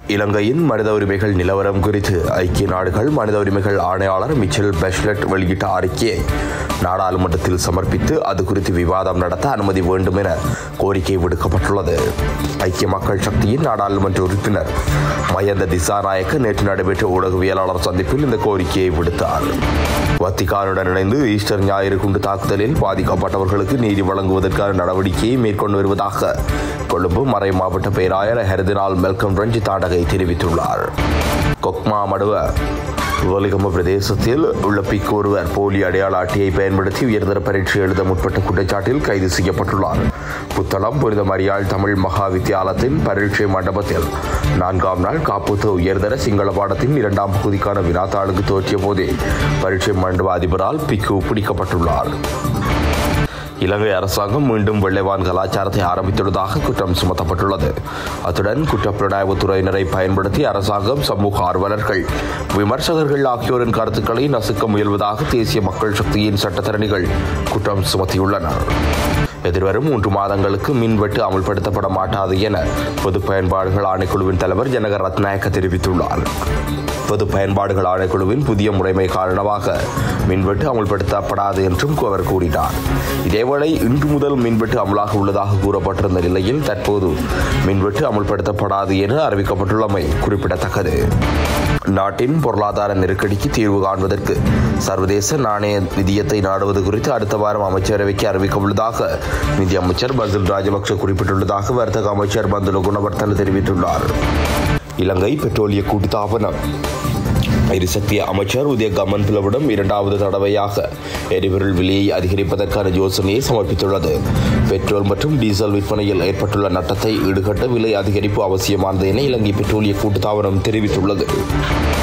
இலங்கையின் மனித உரிமைகள் நிலவரம் குறித்து ஐக்கிய நாடுகள் மனித உரிமைகள் ஆணையாளர் மிச்சல் பெஷ்லட் வெளியிட்ட அறிக்கையை நாடாளுமன்றத்தில் சமர்ப்பித்து அது குறித்து விவாதம் நடத்த அனுமதி வேண்டும் என கோரிக்கை விடுக்கப்பட்டுள்ளது ஐக்கிய மக்கள் சக்தியின் நாடாளுமன்ற உறுப்பினர் மயந்த திசாநாயக்க நேற்று நடைபெற்ற ஊடகவியலாளர் சந்திப்பில் இந்த கோரிக்கையை விடுத்தார் வத்திகானுடன் இணைந்து ஈஸ்டர் ஞாயிறு குண்டு தாக்குதலில் பாதிக்கப்பட்டவர்களுக்கு நீதி வழங்குவதற்கான நடவடிக்கையை மேற்கொண்டு வருவதாக கொழும்பு மறை மாவட்ட பேராயர் ஹெரதினால் மெல்கம் ரஞ்சித் தாண்டகை தெரிவித்துள்ளார் கொக்மா மடுவ வலிகம பிரதேசத்தில் உள்ள பிக்கு ஒருவர் போலி அடையாள அட்டையை பயன்படுத்தி உயர்தர பரீட்சை எழுத முற்பட்ட குற்றச்சாட்டில் கைது செய்யப்பட்டுள்ளார் புத்தளம் புனித மரியாள் தமிழ் மகா வித்தியாலயத்தின் பரீட்சை மண்டபத்தில் நான்காம் நாள் காப்புத்த உயர்தர சிங்கள பாடத்தின் இரண்டாம் பகுதிக்கான வினாத்தாளுக்கு தோற்றிய போதே பரீட்சை மண்டப அதிபரால் பிக்கு பிடிக்கப்பட்டுள்ளார் இலங்கை அரசாங்கம் மீண்டும் வெள்ளைவான் கலாச்சாரத்தை ஆரம்பித்துள்ளதாக குற்றம் சுமத்தப்பட்டுள்ளது அத்துடன் குற்றப்புலனாய்வுத் துறையினரை பயன்படுத்தி அரசாங்கம் சமூக ஆர்வலர்கள் விமர்சகர்கள் ஆகியோரின் கருத்துக்களை நசுக்க முயல்வதாக தேசிய மக்கள் சக்தியின் சட்டத்தரணிகள் குற்றம் சுமத்தியுள்ளனர் எதிர்வரும் மூன்று மாதங்களுக்கு மின்வெட்டு அமல்படுத்தப்பட மாட்டாது என பொது பயன்பாடுகள் ஆணைக்குழுவின் தலைவர் ஜனக ரத்நாயக்க தெரிவித்துள்ளார் பொது பயன்பாடுகள் ஆணைக்குழுவின் புதிய முறைமை காரணமாக மின்வெட்டு அமுல்படுத்தப்படாது என்றும் அவர் கூறினார் இதேவேளை இன்று முதல் மின்வெட்டு அமலாக உள்ளதாக கூறப்பட்டிருந்த நிலையில் தற்போது மின்வெட்டு அமுல்படுத்தப்படாது என அறிவிக்கப்பட்டுள்ளமை குறிப்பிடத்தக்கது நாட்டின் பொருளாதார நெருக்கடிக்கு தீர்வு காண்பதற்கு சர்வதேச நாணய நிதியத்தை நாடுவது குறித்து அடுத்த வாரம் அமைச்சரவைக்கு அறிவிக்க உள்ளதாக நிதியமைச்சர் பசில் ராஜபக்ஷ குறிப்பிட்டுள்ளதாக வர்த்தக அமைச்சர் பந்துல குணவர்த்தன தெரிவித்துள்ளார் இலங்கை பெட்ரோலிய கூட்டுத்தாபனம் எரிசக்தி அமைச்சர் உதய கமன் பிளவிடம் இரண்டாவது தடவையாக எரிபொருள் விலையை அதிகரிப்பதற்கான யோசனையை சமர்ப்பித்துள்ளது பெட்ரோல் மற்றும் டீசல் விற்பனையில் ஏற்பட்டுள்ள நட்டத்தை ஈடுகட்ட விலை அதிகரிப்பு அவசியமானது என இலங்கை பெட்ரோலிய கூட்டுத்தாபனம் தெரிவித்துள்ளது